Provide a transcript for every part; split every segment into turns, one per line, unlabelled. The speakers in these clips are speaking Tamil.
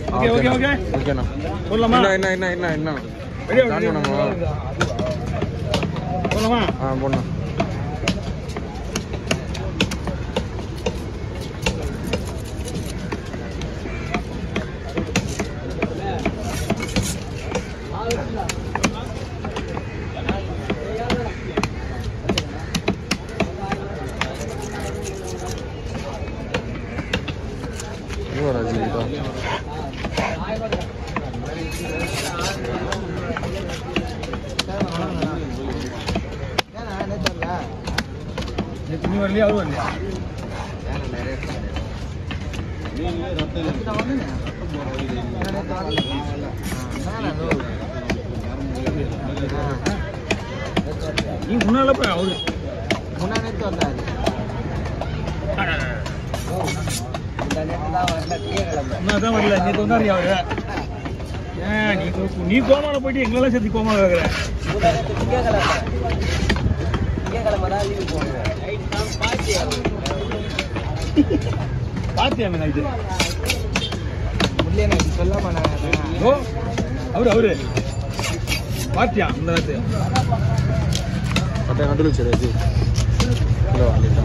ஓகே ஓகே ஓகே
ஓகேண்ணா
சொல்லலாமா
என்ன என்ன என்ன என்ன என்ன
ரெடியா
ஸ்டார்ட் பண்ணாமா
சொல்லலாமா
ஆ போண்ணா யுவராஜ் தான்
நேற்று நீ வரலையா அவரு வரலையா நீ முன்னால போய் அவரு முன்னாதான் வரல நேற்று வந்தாரு அவரு ஏன் நீ கோ- நீ கோமால போயிட்டு எங்களெல்லாம் சேர்த்து கோமால இருக்கிற பாத்தியா மீனா இது ஓ அவரு அவரு பாத்தியா இந்த நேரத்து
ಮತ್ತೆ ನಡುಲು ಚಿರಜಿ ಕಿಲೋ ಆಲಿಟ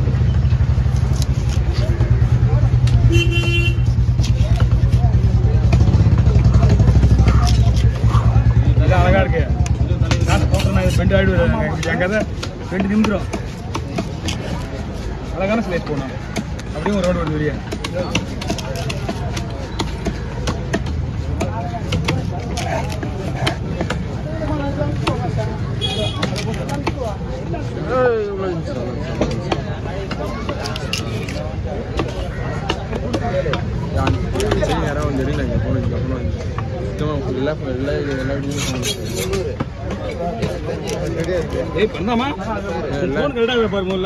நல்லா அழகா இருக்கு நான் சொல்றேன் இது பெண்டு ஆயிடுவேன் என் கதை பெண்டு நிமிந்துரும் அழகான ஸ்லேட் போனோம் அப்படியே ஒரு ரோடு வருது வெளியே
சரி யாராவது வந்து எடுங்க இங்கே போன இங்கே போன சுத்தமாக எல்லா எல்லா எல்லா வீடியோவும்
ஏய் பண்ணாமா ஃபோன் கரெக்டாக பாரு முதல்ல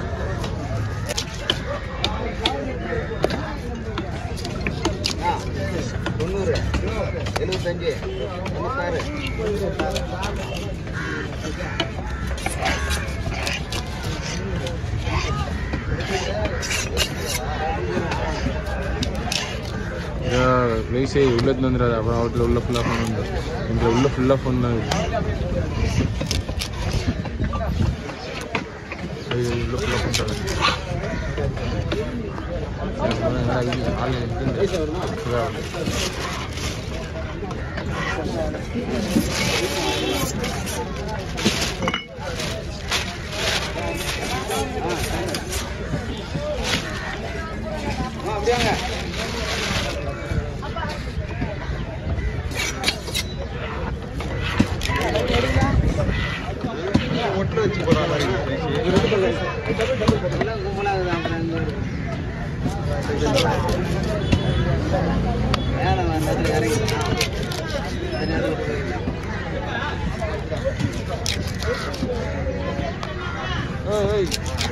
ப்ளேஸே உள்ளத்துல வந்துடாது அப்புறம் அவத்துல உள்ள ஃபுல்லாக ஃபோன் வந்து இங்கே உள்ள ஃபுல்லாக ஃபோன் தான் இருக்கு ஐயோ, உள்ள ஃபுல்லாக ஃபோன் தரேன் ஆள் இருக்கு ஏய்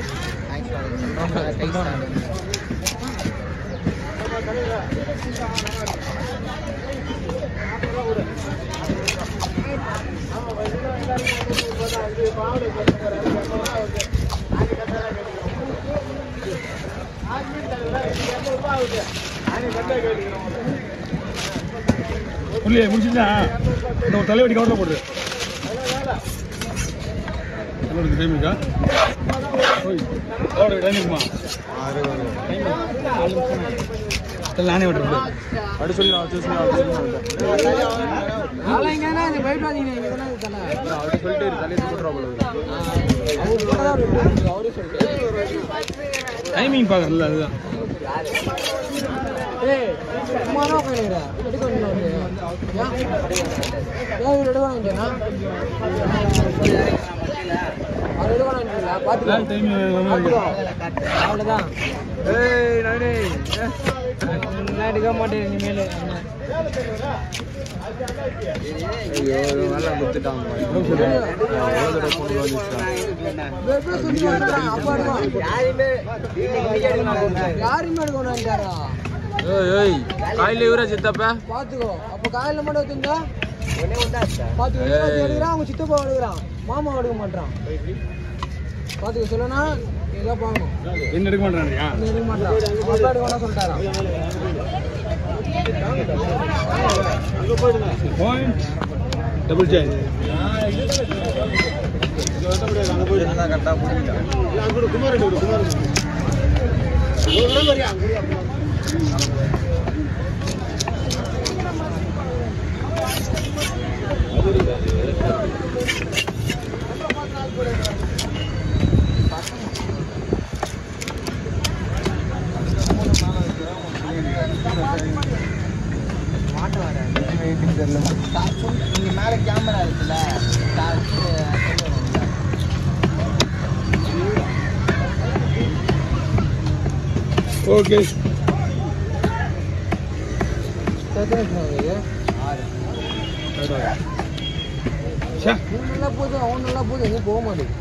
புள்ளியே முடிச்சுட்டா இந்த ஒரு தலைவடி கவர்ல போடுது தலைவடிக்கு டைம் இருக்கா ஓய் அவ்வளோ டைம் இருக்குமா இல்லை நானே விட்டுருப்பேன்
அப்படி சொல்லி நான் சூஸ் பண்ணி அப்படி சொல்லிட்டு தலையை போட்டுறா போல
டைமிங் பார்க்கறல அதுதான் டைம்
அவ்வளவுதான்
ஏய் நானே
எடுக்க மாட்டேன் இனிமேல்
ஐயோ நல்லா குத்துட்டாங்க எவ்வளோ தடவை ஃபோன் வந்துச்சு
யாருமே எடுக்கணும்டாரா
ஏய் ஏய் காலையில் இவரா சித்தப்பா
பாத்துக்கோ அப்ப காலையில மட்டும் வச்சிருந்தா பாத்துக்கோ இவன் எடுக்கிறான் அவங்க சித்தப்பா எடுக்கிறான் மாமா எடுக்க மாட்டான் பாத்துக்கோ சொல்லனா ஏதோ பார்க்கணும்
என்ன எடுக்க மாட்டேறானியா
எடுக்க மாட்டான் அப்பா எடுக்க வேணா சொல்லிட்டாராம்
பாயிண்ட் டபுள் சேஞ்ச்
இங்க மேல கேமரா இருக்குல்ல
ஓகே சே
நல்லா போகுது அவன் நல்லா போகுது எங்கேயும் போக மாட்டேங்குது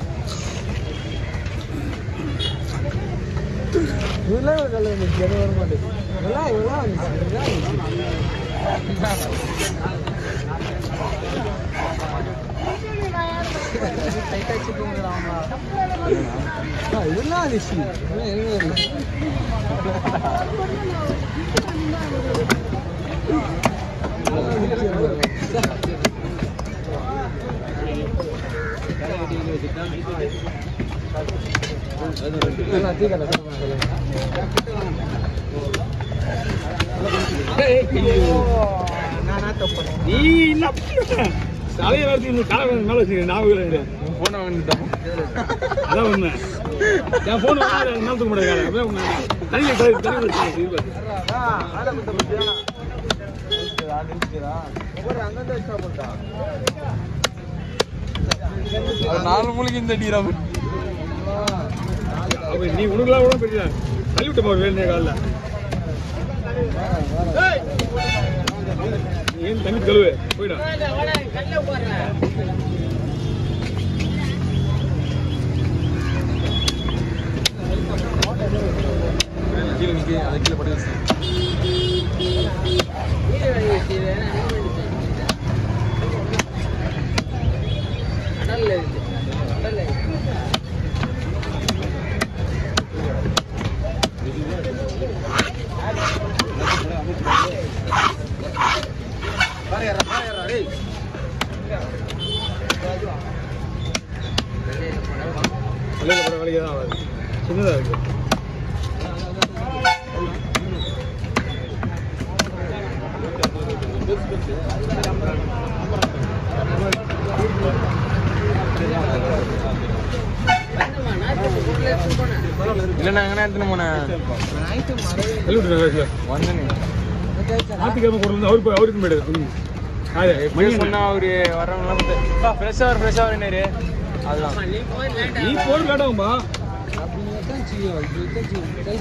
இதெல்லாம் நல்லா இருந்துச்சு எதுவும் வர மாட்டேங்குது இதெல்லாம் இதெல்லாம் இருந்துச்சு இதெல்லாம் இருந்துச்சு ஆ, இதெல்லாம் இருந்துச்சு இதெல்லாம் எதுவும் இல்லை இதெல்லாம் தீக்கடை சொல்லுங்க நானா தப்பு
நீ இல்ல தலையை வரைக்கும் இன்னும் காலை மேல வச்சுக்க ஞாபகம் இல்லை
போன வந்துட்டோம்
அதான் உண்மை என் போன் மேல தூக்க முடியாது அப்படியே உண்மை தனியாக தனி தனி வச்சுக்க
நாலு மூலிகை இந்த அடிக்கிறான்
அப்ப நீ உனக்குலாம் கூட பெரிய தள்ளி விட்டு போற வேண்டிய காலில் ஏன் தண்ணி கழுவு போயிடா
கீழே நிற்க அதை கீழே பட்டு வச்சு
வெளியில போற வேலைக்கு தான் ஆகாது சின்னதா இருக்கு
இல்லைண்ணா எங்கன்னா எடுத்துன்னு போனேன்
தள்ளி விட்டு வயசுல
வந்தேனே
ஞாயிற்றுக்கிழமை கொண்டு வந்து அவரு போய் அவருக்கு போயிடுது அது
மணி சொன்னா அவரு வரவங்களாம் ஃப்ரெஷ்ஷாக ஃப்ரெஷ்ஷாக வரேனாரு அதுதான்
நீ போட்டு லேட்டாகும்பா
அப்படி தான் செய்யும்